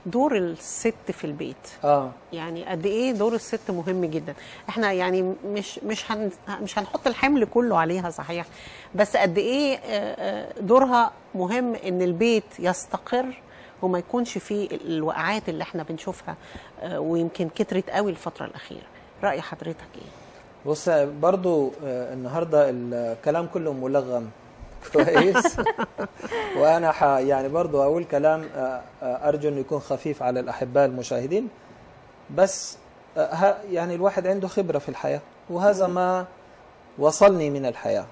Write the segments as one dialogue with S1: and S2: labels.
S1: دور الست في البيت
S2: اه
S1: يعني قد ايه دور الست مهم جدا احنا يعني مش مش هن مش هنحط الحمل كله عليها صحيح بس قد ايه آه، آه، دورها مهم ان البيت يستقر وما يكونش فيه الوقعات اللي احنا بنشوفها آه، ويمكن كترت قوي الفتره الاخيره راي حضرتك ايه
S2: بص برضو آه، النهارده الكلام كله ملغم كويس وانا ح يعني برضو اقول كلام آه، آه، ارجو انه يكون خفيف على الاحباء المشاهدين بس آه، ها- يعني الواحد عنده خبره في الحياه وهذا ما وصلني من الحياه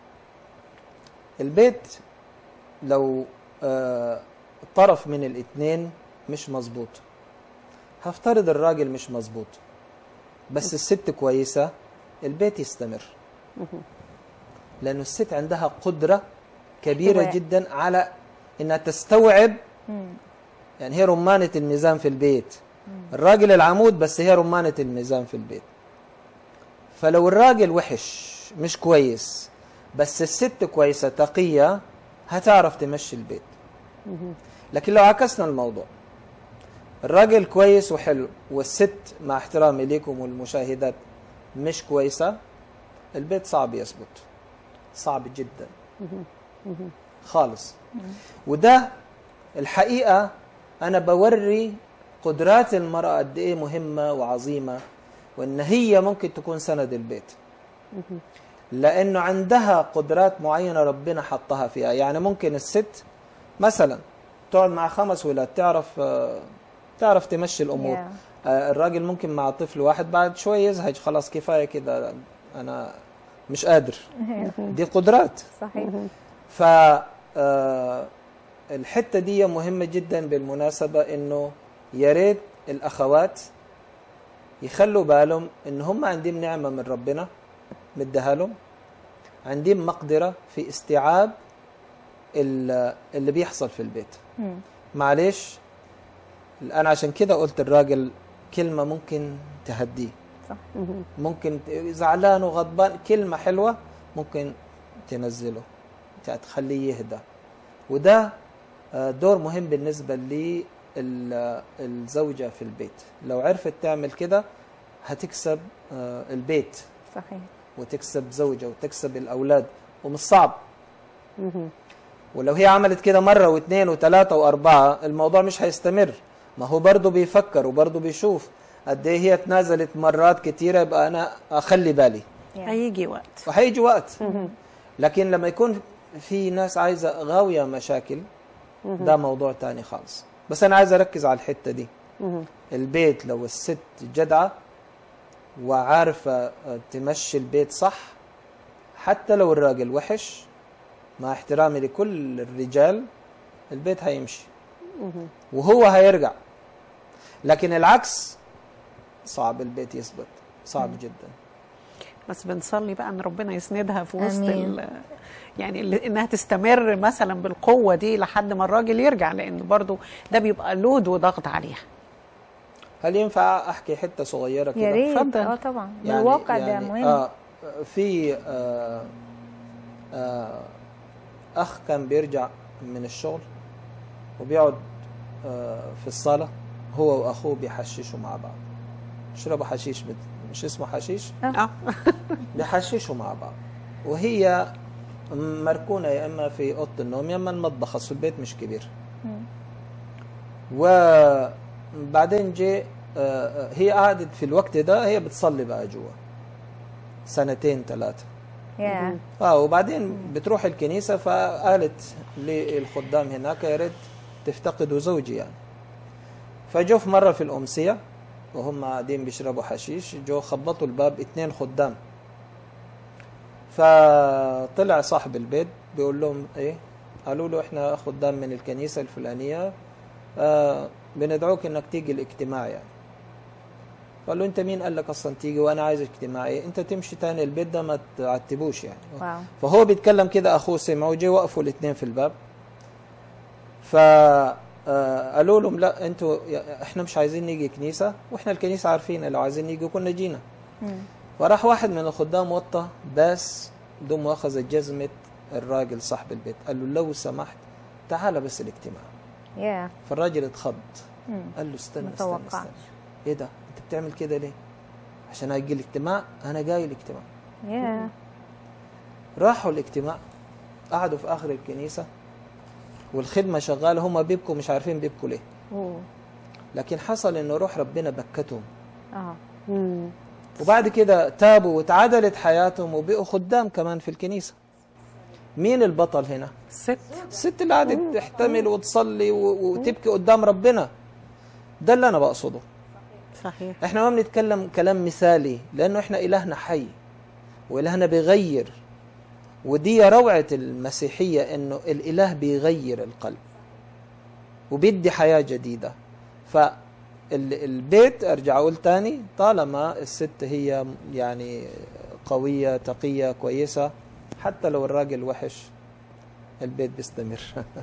S2: البيت لو آه، طرف من الاثنين مش مظبوط هفترض الراجل مش مظبوط بس الست كويسة البيت يستمر لأنه الست عندها قدرة كبيرة
S3: حوار.
S2: جدا على إنها تستوعب
S3: مم.
S2: يعني هي رمانة الميزان في البيت الراجل العمود بس هي رمانة الميزان في البيت فلو الراجل وحش مش كويس بس الست كويسة تقية هتعرف تمشي البيت لكن لو عكسنا الموضوع الراجل كويس وحلو والست مع احترامي ليكم والمشاهدات مش كويسة البيت صعب يثبت صعب جدا خالص وده الحقيقة أنا بوري قدرات المرأة قد إيه مهمة وعظيمة وإن هي ممكن تكون سند البيت لأنه عندها قدرات معينة ربنا حطها فيها يعني ممكن الست مثلا تقعد مع خمس ولاد تعرف آه، تعرف تمشي الأمور
S3: Yeah.
S2: آه، الراجل ممكن مع طفل واحد بعد شوي يزهج خلاص كفاية كده أنا مش قادر دي قدرات
S3: صحيح
S2: ف آه، الحته دي مهمه جدا بالمناسبه انه يا ريت الاخوات يخلوا بالهم ان هم عندهم نعمه من ربنا مديها لهم عندهم مقدره في استيعاب ال- اللي بيحصل في البيت
S3: مم.
S2: معلش انا عشان كده قلت الراجل كلمه ممكن تهديه
S3: صح
S2: ممكن ت- زعلان وغضبان كلمة حلوة ممكن تنزله ت- تخليه يهدى وده آه، دور مهم بالنسبة للزوجة في البيت لو عرفت تعمل كده هتكسب آه، البيت
S3: صحيح
S2: وتكسب زوجة وتكسب الأولاد ومش صعب ولو هي عملت كده مرة واثنين وثلاثة وأربعة الموضوع مش هيستمر ما هو برضه بيفكر وبرضه بيشوف قد ايه هي تنازلت مرات كتيرة يبقى أنا أخلي بالي
S1: هيجي وقت
S2: وهيجي وقت لكن لما يكون في ناس عايزة غاوية مشاكل ده موضوع تاني خالص بس أنا عايز أركز على الحتة دي البيت لو الست جدعة وعارفة آه، تمشي البيت صح حتى لو الراجل وحش مع احترامي لكل الرجال البيت هيمشي وهو هيرجع لكن العكس صعب البيت يثبت صعب جدا
S1: بس بنصلي بقى ان ربنا يسندها في وسط
S3: آمين.
S1: ال- يعني ال- انها تستمر مثلا بالقوه دي لحد ما الراجل يرجع لان برضو ده بيبقى لود وضغط عليها
S2: هل ينفع احكي حته صغيره كده
S3: يا ريت
S1: اتفضل.
S3: اه طبعا الواقع ده مهم
S2: آه في آه آه اخ كان بيرجع من الشغل وبيقعد آه في الصاله هو واخوه بيحششوا مع بعض يشربوا حشيش بت... مش اسمه حشيش
S1: اه
S2: بيحششوا مع بعض وهي مركونه يا اما في اوضه النوم يا اما المطبخ اصل البيت مش كبير
S3: مم.
S2: وبعدين جه آه، آه، هي قعدت في الوقت ده هي بتصلي بقى جوا سنتين ثلاثه
S3: يا
S2: اه وبعدين بتروح الكنيسه فقالت للخدام هناك يا ريت تفتقدوا زوجي يعني فجو في مره في الامسيه وهم قاعدين بيشربوا حشيش جو خبطوا الباب اتنين خدام فطلع صاحب البيت بيقول لهم ايه قالوا له احنا خدام من الكنيسه الفلانيه آه بندعوك انك تيجي الاجتماع يعني قال له انت مين قال لك اصلا تيجي وانا عايز اجتماعي انت تمشي تاني البيت ده ما تعتبوش يعني
S3: واو
S2: فهو بيتكلم كده اخوه سمع وجي وقفوا الاثنين في الباب ف آه، قالوا لهم لا انتوا يا- احنا مش عايزين نيجي كنيسه واحنا الكنيسه عارفين لو عايزين نيجي كنا جينا
S3: مم.
S2: فراح واحد من الخدام وطى بس دم واخذ جزمه الراجل صاحب البيت قال له لو سمحت تعال بس الاجتماع
S3: يا
S2: فالراجل اتخض
S3: مم.
S2: قال له استنى استنى
S3: متوقع.
S2: استنى ايه ده انت بتعمل كده ليه عشان اجي الاجتماع انا جاي الاجتماع
S3: يا
S2: راحوا الاجتماع قعدوا في اخر الكنيسه والخدمه شغاله هم بيبكوا مش عارفين بيبكوا ليه
S3: أوه.
S2: لكن حصل انه روح ربنا بكتهم
S3: اه
S1: مم.
S2: وبعد كده تابوا واتعدلت حياتهم وبقوا خدام كمان في الكنيسه مين البطل هنا
S1: الست
S2: الست اللي قعدت تحتمل وتصلي و- وتبكي قدام ربنا ده اللي انا بقصده
S1: صحيح
S2: احنا ما بنتكلم كلام مثالي لانه احنا الهنا حي والهنا بيغير ودي روعه المسيحيه انه الاله بيغير القلب وبيدي حياه جديده فالبيت ارجع اقول تاني طالما الست هي يعني قويه تقيه كويسه حتى لو الراجل وحش البيت بيستمر